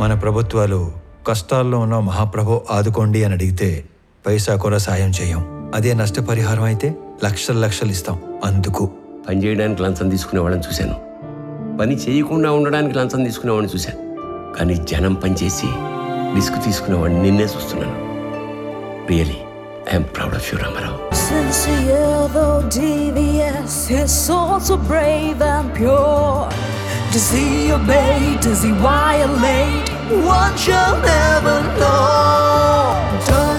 మన ప్రభుత్వాలు కష్టాల్లో ఉన్న మహాప్రభు ఆదుకోండి అని అడిగితే పైసా కూడా సాయం చేయం అదే నష్టపరిహారం అయితే లక్షలు లక్షలు ఇస్తాం అందుకు పని చేయడానికి లంచం తీసుకునే వాళ్ళని చూశాను పని చేయకుండా ఉండడానికి లంచం తీసుకునేవాడిని చూశాను కానీ జనం పని చేసి రిస్క్ తీసుకునేవాడిని నిన్నే చూస్తున్నాను really I'm proud of you Ramarao Sincere though devious, his soul so brave and pure. Does he obey? Does he violate? One shall never know. Does